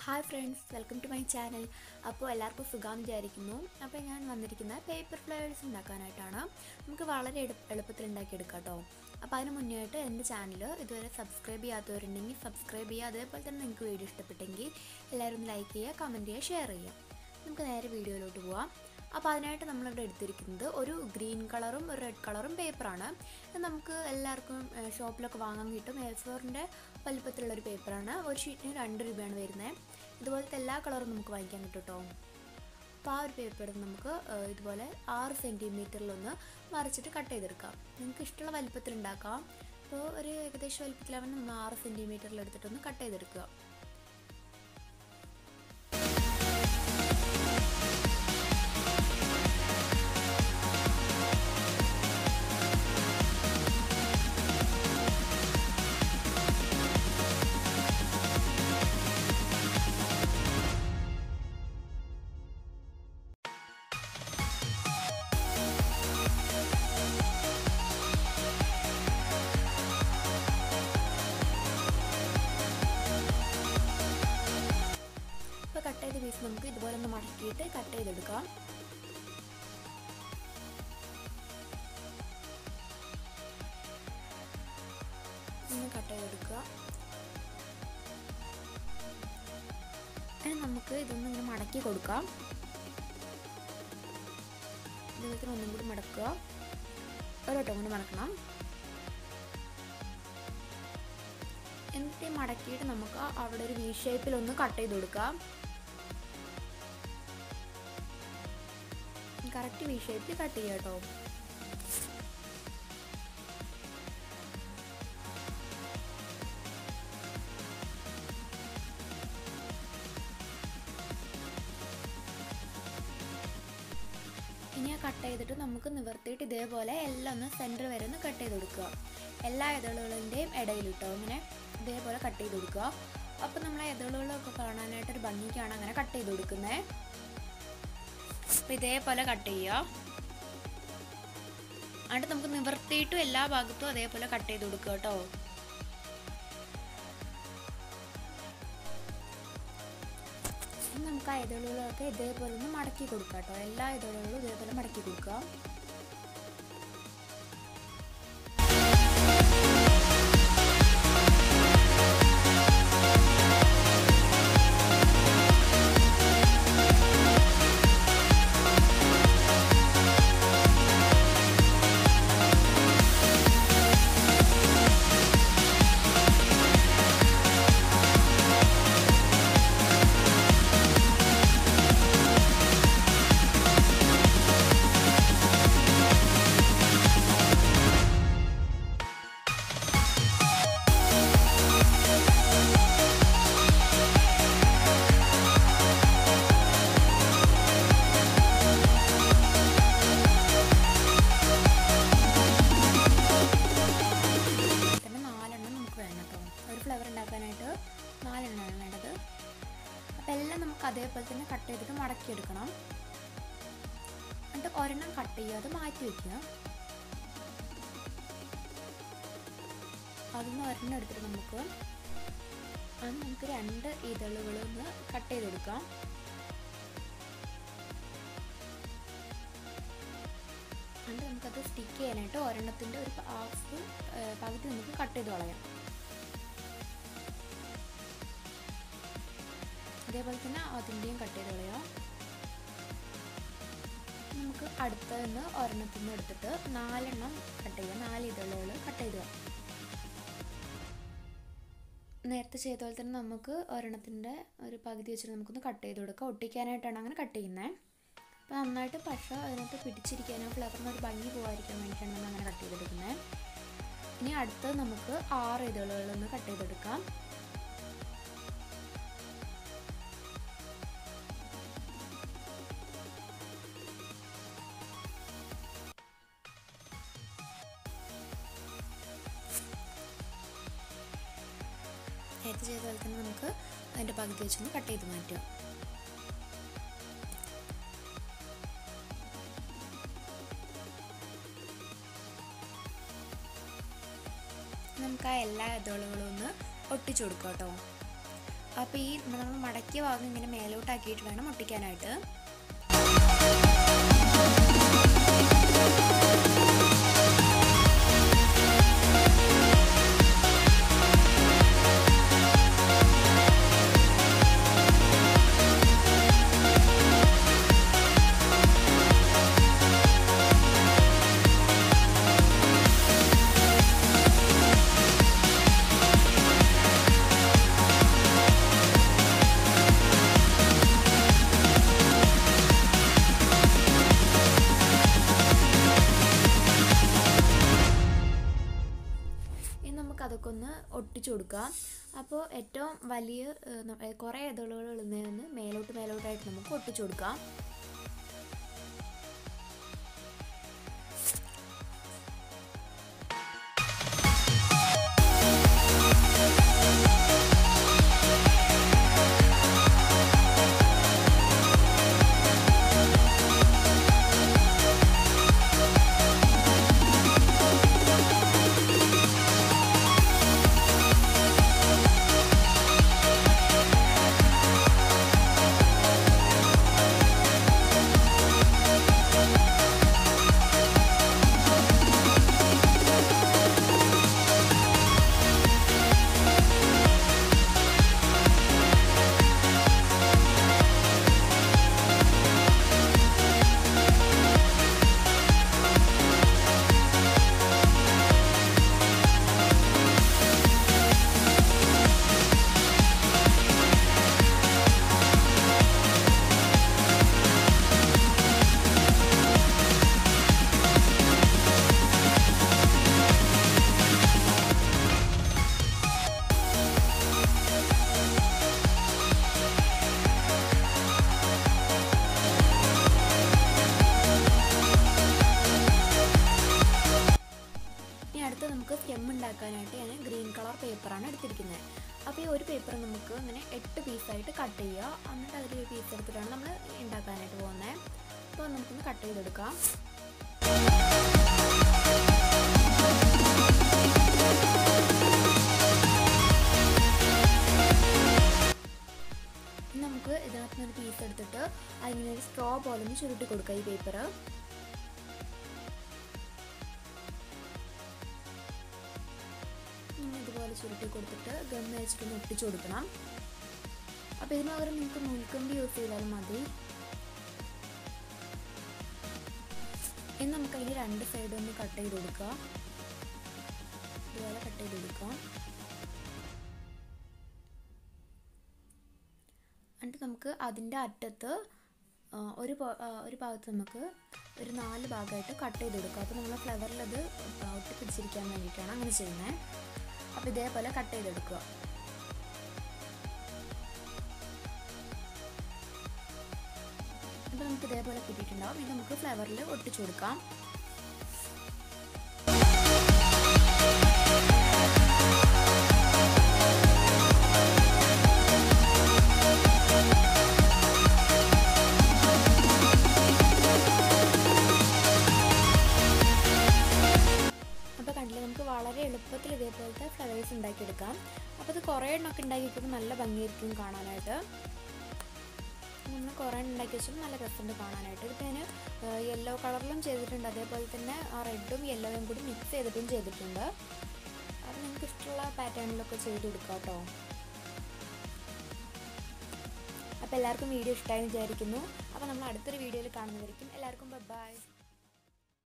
hi friends welcome to my channel അപ്പോൾ എല്ലാവർക്കും സുഖം വിചാരിക്കുന്നു അപ്പോൾ ഞാൻ വന്നിരിക്കുന്ന പേപ്പർ ഫ്ലവേഴ്സ് ഉണ്ടാക്കാനായിട്ടാണ് നമുക്ക് വളരെ എളു എളുപ്പത്തിൽ ഉണ്ടാക്കിയെടുക്കാം കേട്ടോ അപ്പോൾ അതിന് മുന്നേ ആയിട്ട് എൻ്റെ ചാനൽ ഇതുവരെ സബ്സ്ക്രൈബ് ചെയ്യാത്തവരുണ്ടെങ്കിൽ സബ്സ്ക്രൈബ് ചെയ്യുക അതേപോലെ തന്നെ നിങ്ങൾക്ക് വീഡിയോ ഇഷ്ടപ്പെട്ടെങ്കിൽ എല്ലാവരും ഒന്ന് ലൈക്ക് ചെയ്യുക കമൻറ്റ് ചെയ്യുക ഷെയർ ചെയ്യുക നമുക്ക് നേരെ വീഡിയോയിലോട്ട് പോവാം അപ്പോൾ അതിനായിട്ട് നമ്മളിവിടെ എടുത്തിരിക്കുന്നത് ഒരു ഗ്രീൻ കളറും ഒരു റെഡ് കളറും പേപ്പറാണ് ഇത് നമുക്ക് എല്ലാവർക്കും ഏഹ്, ഷോപ്പിലൊക്കെ വാങ്ങാൻ കിട്ടും എ ഫോറിൻ്റെ വലുപ്പത്തിലുള്ളൊരു പേപ്പറാണ് ഒരു ഷീറ്റിന് രണ്ട് രൂപയാണ് വരുന്നത് ഇതുപോലത്തെ എല്ലാ കളറും നമുക്ക് വാങ്ങിക്കാൻ കിട്ടും കേട്ടോ അപ്പോൾ ആ ഒരു പേപ്പർ നമുക്ക് ഏഹ്, ഇതുപോലെ ആറ് സെൻറ്റിമീറ്ററിലൊന്ന് മറിച്ചിട്ട് കട്ട് ചെയ്തെടുക്കാം നിങ്ങൾക്ക് ഇഷ്ടമുള്ള വലുപ്പത്തിൽ ഉണ്ടാക്കാം അപ്പോൾ ഒരു ഏകദേശം വലുപ്പത്തിലാവുന്ന നമ്മൾ ആറ് സെൻറ്റിമീറ്ററിൽ എടുത്തിട്ടൊന്ന് കട്ട് ചെയ്തെടുക്കുക ഇപ്പോൾ കട്ട് ചെയ്ത പീസ് നമുക്ക് ഇതുപോലെ ഒന്ന് മടക്കിയിട്ട് കട്ട് ചെയ്തെടുക്കാം ഒന്ന് കട്ട് ചെയ്തെടുക്കുക ഇനി നമുക്ക് ഇതൊന്ന് ഇങ്ങനെ മടക്കി കൊടുക്കാം ഇതുപോലെ തന്നെ ഒന്നും കൂടി മടക്കുക ഒരു വട്ടം കൂടി മടക്കണം എന്നിട്ട് ഈ മടക്കിയിട്ട് നമുക്ക് അവിടെ ഒരു വി ഷേപ്പിൽ ഒന്ന് കട്ട് ചെയ്ത് കൊടുക്കാം കറക്റ്റ് വി ഷേപ്പിൽ കട്ട് ചെയ്യാം കേട്ടോ ഇനി ആ കട്ട് ചെയ്തിട്ട് നമുക്ക് നിവർത്തിയിട്ട് ഇതേപോലെ എല്ലാം ഒന്ന് സെൻറ്റർ വരെ ഒന്ന് കട്ട് ചെയ്ത് കൊടുക്കുക എല്ലാ ഇതളുകളുടെയും ഇടയിൽ ഇട്ടോ ഇങ്ങനെ ഇതേപോലെ കട്ട് ചെയ്ത് കൊടുക്കുക അപ്പോൾ നമ്മളെ ഇതളുകളൊക്കെ കാണാനായിട്ട് ഒരു ഭംഗിക്കാണ് അങ്ങനെ കട്ട് ചെയ്ത് കൊടുക്കുന്നത് അപ്പോൾ ഇതേപോലെ കട്ട് ചെയ്യുക എന്നിട്ട് നമുക്ക് നിവർത്തിയിട്ടും എല്ലാ ഭാഗത്തും അതേപോലെ കട്ട് ചെയ്ത് കൊടുക്കുക കേട്ടോ ഇനി നമുക്ക് ആ ഇതളുകളൊക്കെ ഇതേപോലെ ഒന്ന് മടക്കി കൊടുക്കാം കേട്ടോ എല്ലാ ഇതളുകളും ഇതേപോലെ മടക്കി കൊടുക്കുക തന്നെ നാലെണ്ണം നമുക്ക് വേണം കേട്ടോ ഒരു ഫ്ലവർ ഉണ്ടാക്കാനായിട്ട് നാലെണ്ണമാണ് വേണ്ടത് അപ്പോൾ എല്ലാം നമുക്ക് അതേപോലെ തന്നെ കട്ട് ചെയ്തിട്ട് മടക്കിയെടുക്കണം എന്നിട്ട് ഒരെണ്ണം കട്ട് ചെയ്യാതെ മാറ്റി വെക്കുക അതിന്ന് ഒരെണ്ണം എടുത്തിട്ട് നമുക്ക് അത് നമുക്ക് രണ്ട് ഇതളുകളൊന്ന് കട്ട് ചെയ്തെടുക്കാം എന്നിട്ട് നമുക്കത് സ്റ്റിക്ക് ചെയ്യാനായിട്ട് ഒരെണ്ണത്തിൻ്റെ ഒരു ഹാഫ് പകുതി നമുക്ക് കട്ട് ചെയ്ത് കളയാം അതേപോലെ തന്നെ അതിൻ്റെയും കട്ട് ചെയ്ത് കളയാം നമുക്ക് അടുത്തതിന്ന് ഒരെണ്ണത്തിൽ നിന്ന് എടുത്തിട്ട് നാലെണ്ണം കട്ട് ചെയ്യാം നാല് ഇതളുകൾ കട്ട് ചെയ്ത് കളയാം നേരത്തെ ചെയ്ത പോലെ തന്നെ നമുക്ക് ഒരെണ്ണത്തിൻ്റെ ഒരു പകുതി വെച്ചിട്ട് നമുക്കൊന്ന് കട്ട് ചെയ്ത് കൊടുക്കാം ഒട്ടിക്കാനായിട്ടാണ് അങ്ങനെ കട്ട് ചെയ്യുന്നത് അപ്പോൾ നന്നായിട്ട് പശ അതിനകത്ത് പിടിച്ചിരിക്കാനോ ഫ്ലവറിന് ഒരു ഭംഗി പോകാതിരിക്കാൻ വേണ്ടിയിട്ടാണ് നമ്മൾ അങ്ങനെ കട്ട് ചെയ്തെടുക്കുന്നത് ഇനി അടുത്തത് നമുക്ക് ആറ് ഇതളുകളൊന്ന് കട്ട് ചെയ്തെടുക്കാം നേരത്തെ ചെയ്ത പോലെ തന്നെ നമുക്ക് അതിൻ്റെ പകുതി വെച്ചൊന്ന് കട്ട് ചെയ്ത് മാറ്റാം നമുക്ക് ആ എല്ലാ ഇതളുകളും ഒന്ന് ഒട്ടിച്ചു കൊടുക്കാം കേട്ടോ അപ്പോൾ ഈ നമ്മൾ മടക്കിയ ഭാഗം ഇങ്ങനെ മേലോട്ടാക്കിയിട്ട് വേണം ഒട്ടിക്കാനായിട്ട് ഇനി നമുക്ക് അതൊക്കെ ഒന്ന് ഒട്ടിച്ചു കൊടുക്കാം അപ്പോൾ ഏറ്റവും വലിയ ഏഹ്, ന- ഏഹ്, കുറേ ഇതളുകൾ ഇടുന്നതിന് മേലോട്ട് മേലോട്ടായിട്ട് നമുക്ക് ഒട്ടിച്ചു കൊടുക്കാം ഇനി അടുത്ത് നമുക്ക് സ്റ്റെം ഉണ്ടാക്കാനായിട്ട് ഞാൻ ഗ്രീൻ കളർ പേപ്പറാണ് എടുത്തിരിക്കുന്നത് അപ്പോൾ ഈ ഒരു പേപ്പർ നമുക്ക് ഇങ്ങനെ എട്ട് പീസായിട്ട് കട്ട് ചെയ്യുക എന്നിട്ട് അതിൽ ഒരു പീസ് എടുത്തിട്ടാണ് നമ്മൾ ഉണ്ടാക്കാനായിട്ട് പോകുന്നത് അപ്പോൾ നമുക്കൊന്ന് കട്ട് ചെയ്തെടുക്കാം ഇനി നമുക്ക് ഇതിനകത്ത് നിന്ന് ഒരു പീസ് എടുത്തിട്ട് അതിങ്ങനെ ഒരു സ്ട്രോ പോലെ ഒന്ന് ചുരുട്ടി കൊടുക്കുക ഈ പേപ്പർ ഇങ്ങനെ ഇതുപോലെ ചുരുട്ടി കൊടുത്തിട്ട് ഗം വെച്ചിട്ട് ഒട്ടിച്ചു കൊടുക്കണം അപ്പോൾ ഇതിന് പകരം നിങ്ങൾക്ക് നൂൽക്കമ്പി യൂസ് ചെയ്താലും മതി ഇനി നമുക്ക് അതിന് രണ്ട് സൈഡ് ഒന്ന് കട്ട് ചെയ്ത് കൊടുക്കുക ഇതുപോലെ കട്ട് ചെയ്ത് കൊടുക്കാം എന്നിട്ട് നമുക്ക് അതിൻ്റെ അറ്റത്ത് ആ, ഒരു പോ- ആ, ഒരു ഭാഗത്ത് നമുക്ക് ഒരു നാല് ഭാഗമായിട്ട് കട്ട് ചെയ്ത് കൊടുക്കുക അപ്പോൾ നമ്മൾ ഫ്ലവറിൽ അത് ഒട്ടി പിടിച്ചിരിക്കാൻ വേണ്ടിയിട്ടാണ് അങ്ങനെ ചെയ്യുന്നത് അപ്പോൾ ഇതേപോലെ കട്ട് ചെയ്തെടുക്കുക അപ്പോൾ നമുക്ക് ഇതേപോലെ കിട്ടിയിട്ടുണ്ടാവും ഇത് നമുക്ക് ഫ്ലവറിൽ ഒട്ടിച്ചു കൊടുക്കാം അപ്പോൾ കണ്ടില്ലേ നമുക്ക് വളരെ എളുപ്പത്തിൽ ഇതേപോലത്തെ ഫ്ലവേഴ്സ് ഉണ്ടാക്കിയെടുക്കാം അപ്പോൾ ഇത് കുറേ എണ്ണമൊക്കെ ഉണ്ടാക്കിയിരിക്കുമ്പോൾ നല്ല ഭംഗിയായിരിക്കും കാണാനായിട്ട് നമ്മൾ കുറേ എണ്ണം ഉണ്ടാക്കി വെച്ചാൽ നല്ല രസമുണ്ട് കാണാനായിട്ട് ഇതിപ്പോൾ ഞാൻ യെല്ലോ കളറിലും ചെയ്തിട്ടുണ്ട് അതേപോലെ തന്നെ ആ റെഡും യെല്ലോയും കൂടി മിക്സ് ചെയ്തിട്ടും ചെയ്തിട്ടുണ്ട് അത് നിങ്ങൾക്ക് ഇഷ്ടമുള്ള പാറ്റേണിലൊക്കെ ചെയ്ത് കൊടുക്കാം കേട്ടോ അപ്പോൾ എല്ലാവർക്കും വീഡിയോ ഇഷ്ടമായി വിചാരിക്കുന്നു അപ്പോൾ നമ്മൾ അടുത്തൊരു വീഡിയോയിൽ കാണുന്നതായിരിക്കും എല്ലാവർക്കും ബൈ